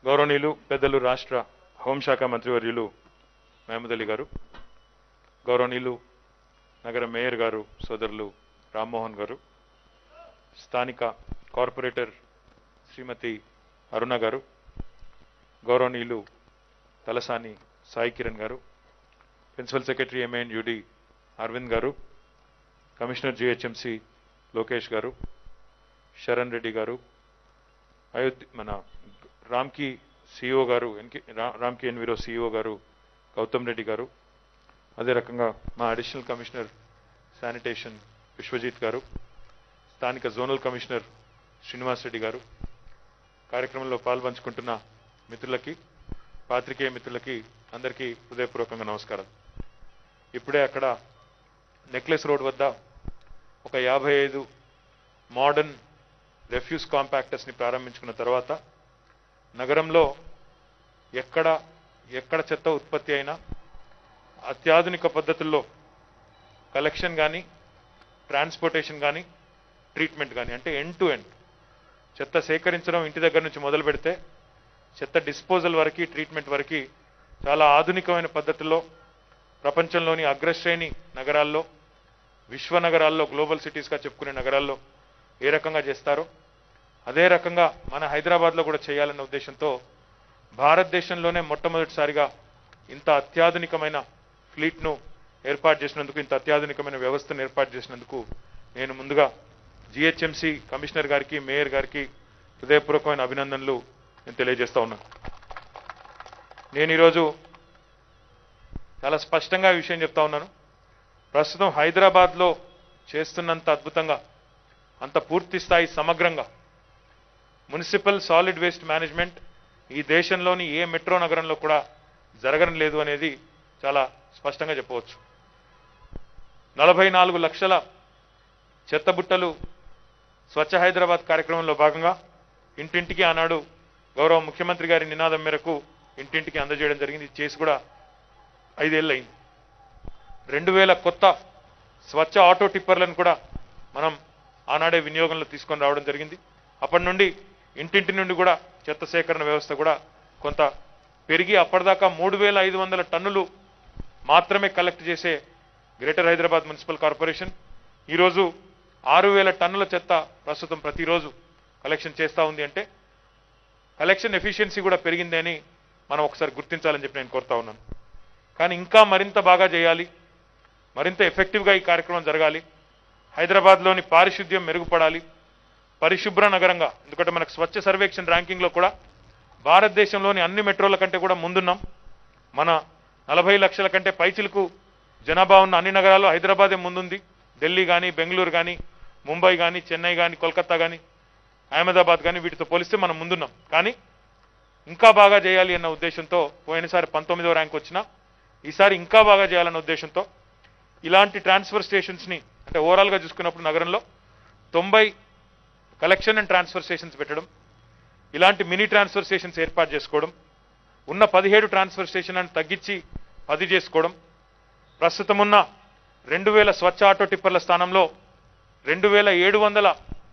గౌరవనీయులు పెద్దలు రాష్ట్ర హోంశాఖ మంత్రివర్యులు మహమూద్ అలీ గారు గౌరవనీయులు నగర మేయర్ గారు సోదరులు రామ్మోహన్ గారు స్థానిక కార్పొరేటర్ శ్రీమతి అరుణ గారు గౌరవనీయులు Talasani Sai Kiran garu principal secretary MIN UD Arvind garu commissioner GHMC Lokesh గారు శరణ్ రెడ్డి గారు అయోధ్య మన రామ్కి సిఇఓ గారు ఎన్కి రా- రామ్కి ఎన్విరో సిఇఓ గారు గౌతమ్ రెడ్డి గారు అదే రకంగా మా అడిషనల్ కమిషనర్ శానిటేషన్ విశ్వజిత్ గారు స్థానిక జోనల్ కమిషనర్ శ్రీనివాస్ రెడ్డి గారు కార్యక్రమంలో పాల్పంచుకుంటున్న మిత్రులకి పాత్రికేయ మిత్రులకి అందరికీ హృదయపూర్వకంగా నమస్కారం ఇప్పుడే అక్కడ నెక్లెస్ రోడ్ వద్ద ఒక యాభై ఐదు మోడర్న్ రెఫ్యూజ్ కాంపాక్టర్స్ని ప్రారంభించుకున్న తర్వాత నగరంలో ఎక్కడ ఎక్కడ చెత్త ఉత్పత్తి అయినా అత్యాధునిక పద్ధతుల్లో కలెక్షన్ కానీ ట్రాన్స్పోర్టేషన్ కానీ ట్రీట్మెంట్ కానీ అంటే ఎండ్ టు ఎండ్ చెత్త సేకరించడం ఇంటి దగ్గర నుంచి మొదలు పెడితే చెత్త డిస్పోజల్ వరకు ట్రీట్మెంట్ వరకు చాలా ఆధునికమైన పద్ధతుల్లో ప్రపంచంలోని అగ్రశ్రేణి నగరాల్లో విశ్వ నగరాల్లో గ్లోబల్ సిటీస్గా చెప్పుకునే నగరాల్లో ఏ రకంగా చేస్తారో అదే రకంగా మన హైదరాబాద్లో కూడా చేయాలన్న ఉద్దేశంతో భారతదేశంలోనే మొట్టమొదటిసారిగా ఇంత అత్యాధునికమైన ఫ్లీట్ను ఏర్పాటు చేసినందుకు ఇంత అత్యాధునికమైన వ్యవస్థను ఏర్పాటు చేసినందుకు నేను ముందుగా జిహెచ్ఎంసి కమిషనర్ గారికి మేయర్ గారికి హృదయపూర్వకమైన అభినందనలు నేను తెలియజేస్తా ఉన్నాను నేను ఈరోజు చాలా స్పష్టంగా ఈ విషయం చెప్తా ఉన్నాను ప్రస్తుతం హైదరాబాద్లో చేస్తున్నంత అద్భుతంగా అంత పూర్తి స్థాయి సమగ్రంగా మున్సిపల్ సాలిడ్ వేస్ట్ మేనేజ్మెంట్ ఈ దేశంలోని ఏ మెట్రో నగరంలో కూడా జరగడం లేదు అనేది చాలా స్పష్టంగా చెప్పవచ్చు నలభై నాలుగు లక్షల చెత్తబుట్టలు స్వచ్ఛ హైదరాబాద్ కార్యక్రమంలో భాగంగా ఇంటింటికి ఆనాడు గౌరవ ముఖ్యమంత్రి గారి నినాదం మేరకు ఇంటింటికి అందజేయడం జరిగింది ఇది చేసి కూడా ఐదేళ్ళు అయింది రెండు వేల కొత్త స్వచ్ఛ ఆటో టిప్పర్లను కూడా మనం ఆనాడే వినియోగంలో తీసుకొని రావడం జరిగింది అప్పటి నుండి ఇంటింటి నుండి కూడా చెత్త సేకరణ వ్యవస్థ కూడా కొంత పెరిగి అప్పటిదాకా మూడు వేల ఐదు వందల టన్నులు మాత్రమే కలెక్ట్ చేసే గ్రేటర్ హైదరాబాద్ మున్సిపల్ కార్పొరేషన్ ఈరోజు ఆరు వేల టన్నుల చెత్త ప్రస్తుతం ప్రతిరోజు కలెక్షన్ చేస్తూ ఉంది అంటే కలెక్షన్ ఎఫిషియన్సీ కూడా పెరిగింది అని మనం ఒకసారి గుర్తించాలని చెప్పి నేను కోరుతా ఉన్నాను కానీ ఇంకా మరింత బాగా చేయాలి మరింత ఎఫెక్టివ్గా ఈ కార్యక్రమం జరగాలి హైదరాబాద్లోని పారిశుద్ధ్యం మెరుగుపడాలి పరిశుభ్ర నగరంగా ఎందుకంటే మనకు స్వచ్ఛ సర్వేక్షణ ర్యాంకింగ్లో కూడా భారతదేశంలోని అన్ని మెట్రోల కంటే కూడా ముందున్నాం మన నలభై లక్షల కంటే పైచిలకు జనాభా ఉన్న అన్ని నగరాల్లో హైదరాబాదే ముందుంది ఢిల్లీ కానీ బెంగళూరు కానీ ముంబై కానీ చెన్నై కానీ కోల్కతా కానీ అహ్మదాబాద్ కానీ వీటితో పోలిస్తే మనం ముందున్నాం కానీ ఇంకా బాగా చేయాలి అన్న ఉద్దేశంతో పోయినసారి పంతొమ్మిదవ ర్యాంక్ వచ్చినా ఈసారి ఇంకా బాగా చేయాలన్న ఉద్దేశంతో ఇలాంటి ట్రాన్స్ఫర్ స్టేషన్స్ని అంటే ఓవరాల్గా చూసుకున్నప్పుడు నగరంలో తొంభై కలెక్షన్ అండ్ ట్రాన్స్ఫర్ స్టేషన్స్ పెట్టడం ఇలాంటి మినీ ట్రాన్స్ఫర్ స్టేషన్స్ ఏర్పాటు చేసుకోవడం ఉన్న పదిహేడు ట్రాన్స్ఫర్ స్టేషన్లను తగ్గించి పది చేసుకోవడం ప్రస్తుతం ఉన్న రెండు వేల స్వచ్ఛ ఆటో టిప్పర్ల స్థానంలో రెండు వేల ఏడు వందల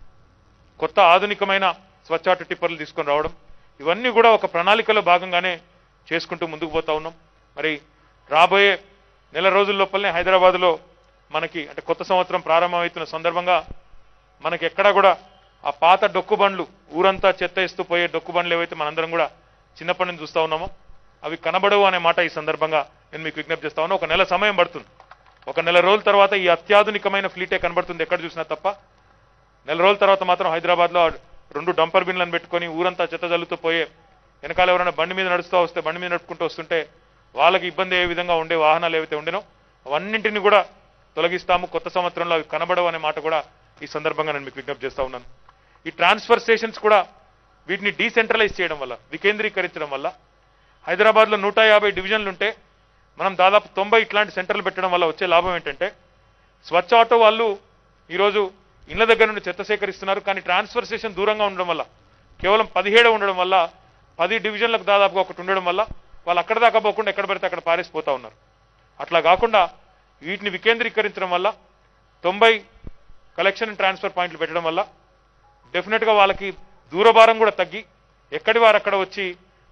కొత్త ఆధునికమైన స్వచ్ఛ ఆటో టిప్పర్లు తీసుకొని రావడం ఇవన్నీ కూడా ఒక ప్రణాళికలో భాగంగానే చేసుకుంటూ ముందుకు పోతా ఉన్నాం మరి రాబోయే నెల రోజుల లోపలనే హైదరాబాద్లో మనకి అంటే కొత్త సంవత్సరం ప్రారంభమవుతున్న సందర్భంగా మనకి ఎక్కడా కూడా ఆ పాత డొక్కు బండ్లు ఊరంతా చెత్త ఇస్తూ పోయే డొక్కు బండ్లు ఏవైతే మనందరం కూడా చిన్నప్పటి నుంచి చూస్తా ఉన్నామో అవి కనబడవు అనే మాట ఈ సందర్భంగా నేను మీకు విజ్ఞప్తి చేస్తా ఉన్నా ఒక నెల సమయం పడుతుంది ఒక నెల రోజుల తర్వాత ఈ అత్యాధునికమైన ఫ్లీటే కనబడుతుంది ఎక్కడ చూసినా తప్ప నెల రోజుల తర్వాత మాత్రం హైదరాబాద్లో రెండు డంపర్ బిన్లను పెట్టుకొని ఊరంతా చెత్త జల్లుతూ పోయే వెనకాల ఎవరైనా బండి మీద నడుస్తూ వస్తే బండి మీద నడుపుకుంటూ వస్తుంటే వాళ్ళకి ఇబ్బంది ఏ విధంగా ఉండే వాహనాలు ఏవైతే ఉండేనో అవన్నింటిని కూడా తొలగిస్తాము కొత్త సంవత్సరంలో అవి కనబడవు అనే మాట కూడా ఈ సందర్భంగా నేను మీకు విజ్ఞప్తి చేస్తా ఉన్నాను ఈ ట్రాన్స్ఫర్ స్టేషన్స్ కూడా వీటిని డీసెంట్రలైజ్ చేయడం వల్ల వికేంద్రీకరించడం వల్ల హైదరాబాద్లో నూట యాభై డివిజన్లు ఉంటే మనం దాదాపు తొంభై ఇట్లాంటి సెంటర్లు పెట్టడం వల్ల వచ్చే లాభం ఏంటంటే స్వచ్ఛ ఆటో వాళ్ళు ఈరోజు ఇళ్ల దగ్గర నుండి చెత్త సేకరిస్తున్నారు కానీ ట్రాన్స్ఫర్ స్టేషన్ దూరంగా ఉండడం వల్ల కేవలం పదిహేడు ఉండడం వల్ల పది డివిజన్లకు దాదాపుగా ఒకటి ఉండడం వల్ల వాళ్ళు అక్కడ దాకా పోకుండా ఎక్కడ పడితే అక్కడ పారేసిపోతా ఉన్నారు అట్లా కాకుండా వీటిని వికేంద్రీకరించడం వల్ల తొంభై కలెక్షన్ అండ్ ట్రాన్స్ఫర్ పాయింట్లు పెట్టడం వల్ల డెఫినెట్గా వాళ్ళకి దూరభారం కూడా తగ్గి ఎక్కడి వారు అక్కడ వచ్చి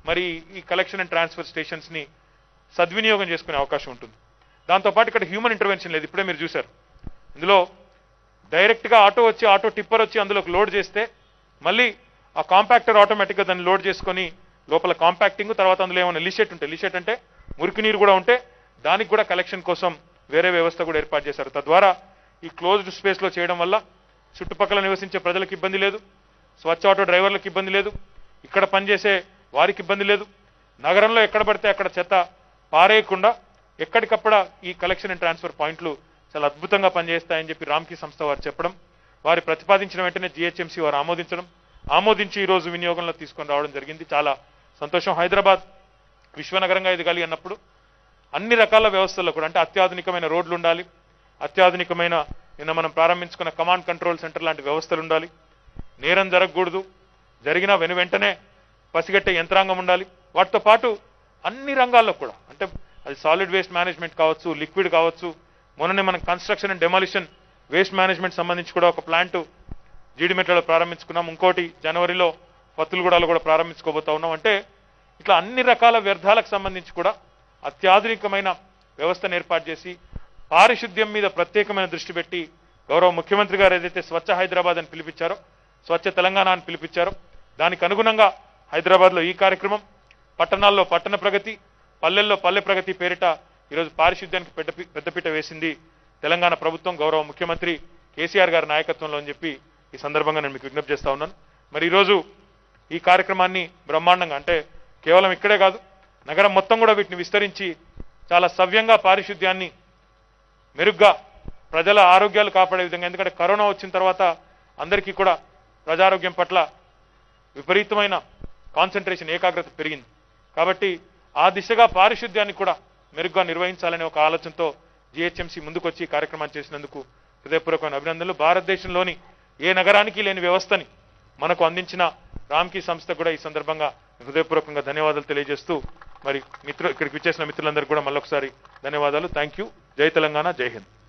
మరి ఈ కలెక్షన్ అండ్ ట్రాన్స్ఫర్ స్టేషన్స్ ని సద్వినియోగం చేసుకునే అవకాశం ఉంటుంది దాంతోపాటు ఇక్కడ హ్యూమన్ ఇంటర్వెన్షన్ లేదు ఇప్పుడే మీరు చూశారు ఇందులో డైరెక్ట్ గా ఆటో వచ్చి ఆటో టిప్పర్ వచ్చి అందులోకి లోడ్ చేస్తే మళ్ళీ ఆ కాంపాక్టర్ ఆటోమేటిక్ గా దాన్ని లోడ్ చేసుకొని లోపల కాంపాక్టింగ్ తర్వాత అందులో ఏమైనా లిషెట్ ఉంటే లిషెట్ అంటే మురికి నీరు కూడా ఉంటే దానికి కూడా కలెక్షన్ కోసం వేరే వ్యవస్థ కూడా ఏర్పాటు చేశారు తద్వారా ఈ క్లోజ్డ్ స్పేస్ లో చేయడం వల్ల చుట్టుపక్కల నివసించే ప్రజలకు ఇబ్బంది లేదు స్వచ్ఛ ఆటో డ్రైవర్లకు ఇబ్బంది లేదు ఇక్కడ పనిచేసే వారికి ఇబ్బంది లేదు నగరంలో ఎక్కడ పడితే అక్కడ చెత్త పారేయకుండా ఎక్కడికక్కడ ఈ కలెక్షన్ అండ్ ట్రాన్స్ఫర్ పాయింట్లు చాలా అద్భుతంగా పనిచేస్తాయని చెప్పి రామ్కీ సంస్థ వారు చెప్పడం వారి ప్రతిపాదించిన వెంటనే జిహెచ్ఎంసీ వారు ఆమోదించడం ఆమోదించి ఈ రోజు వినియోగంలో తీసుకొని రావడం జరిగింది చాలా సంతోషం హైదరాబాద్ విశ్వనగరంగా ఇది కలిగి అన్నప్పుడు అన్ని రకాల వ్యవస్థల్లో కూడా అంటే అత్యాధునికమైన రోడ్లు ఉండాలి అత్యాధునికమైన నిన్న మనం ప్రారంభించుకున్న కమాండ్ కంట్రోల్ సెంటర్ లాంటి వ్యవస్థలు ఉండాలి నేరం జరగకూడదు జరిగిన వెను వెంటనే పసిగట్టే యంత్రాంగం ఉండాలి వాటితో పాటు అన్ని రంగాల్లో కూడా అంటే అది సాలిడ్ వేస్ట్ మేనేజ్మెంట్ కావచ్చు లిక్విడ్ కావచ్చు మొన్ననే మనం construction and demolition waste management సంబంధించి కూడా ఒక ప్లాంట్ జీడిమెట్లలో ప్రారంభించుకున్నాం ఇంకోటి జనవరిలో పత్తులగూడలో కూడా ప్రారంభించుకోబోతా ఉన్నాం అంటే ఇట్లా అన్ని రకాల వ్యర్థాలకు సంబంధించి కూడా అత్యాధునికమైన వ్యవస్థను ఏర్పాటు చేసి పారిశుద్ధ్యం మీద ప్రత్యేకమైన దృష్టి పెట్టి గౌరవ ముఖ్యమంత్రి గారు ఏదైతే స్వచ్ఛ హైదరాబాద్ అని పిలిపించారో స్వచ్ఛ తెలంగాణ అని పిలిపించారో దానికి అనుగుణంగా హైదరాబాద్లో ఈ కార్యక్రమం పట్టణాల్లో పట్టణ ప్రగతి పల్లెల్లో పల్లె ప్రగతి పేరిట ఈరోజు పారిశుద్ధ్యానికి పెద్ద పెద్దపీట వేసింది తెలంగాణ ప్రభుత్వం గౌరవ ముఖ్యమంత్రి కేసీఆర్ గారి నాయకత్వంలో అని చెప్పి ఈ సందర్భంగా నేను మీకు విజ్ఞప్తి చేస్తా ఉన్నాను మరి ఈరోజు ఈ కార్యక్రమాన్ని బ్రహ్మాండంగా అంటే కేవలం ఇక్కడే కాదు నగరం మొత్తం కూడా వీటిని విస్తరించి చాలా సవ్యంగా పారిశుద్ధ్యాన్ని మెరుగ్గా ప్రజల ఆరోగ్యాలు కాపాడే విధంగా ఎందుకంటే కరోనా వచ్చిన తర్వాత అందరికీ కూడా ప్రజారోగ్యం పట్ల విపరీతమైన కాన్సన్ట్రేషన్ ఏకాగ్రత పెరిగింది కాబట్టి ఆ దిశగా పారిశుద్ధ్యాన్ని కూడా మెరుగ్గా నిర్వహించాలనే ఒక ఆలోచనతో జిహెచ్ఎంసీ ముందుకొచ్చి ఈ కార్యక్రమాన్ని చేసినందుకు హృదయపూర్వకమైన అభినందనలు భారతదేశంలోని ఏ నగరానికి లేని వ్యవస్థని మనకు అందించిన రామ్కీ సంస్థ కూడా ఈ సందర్భంగా హృదయపూర్వకంగా ధన్యవాదాలు తెలియజేస్తూ మరి మిత్రు ఇక్కడికి విచ్చేసిన మిత్రులందరికీ కూడా మళ్ళొకసారి ధన్యవాదాలు థ్యాంక్ యూ జై తెలంగాణ జై హింద్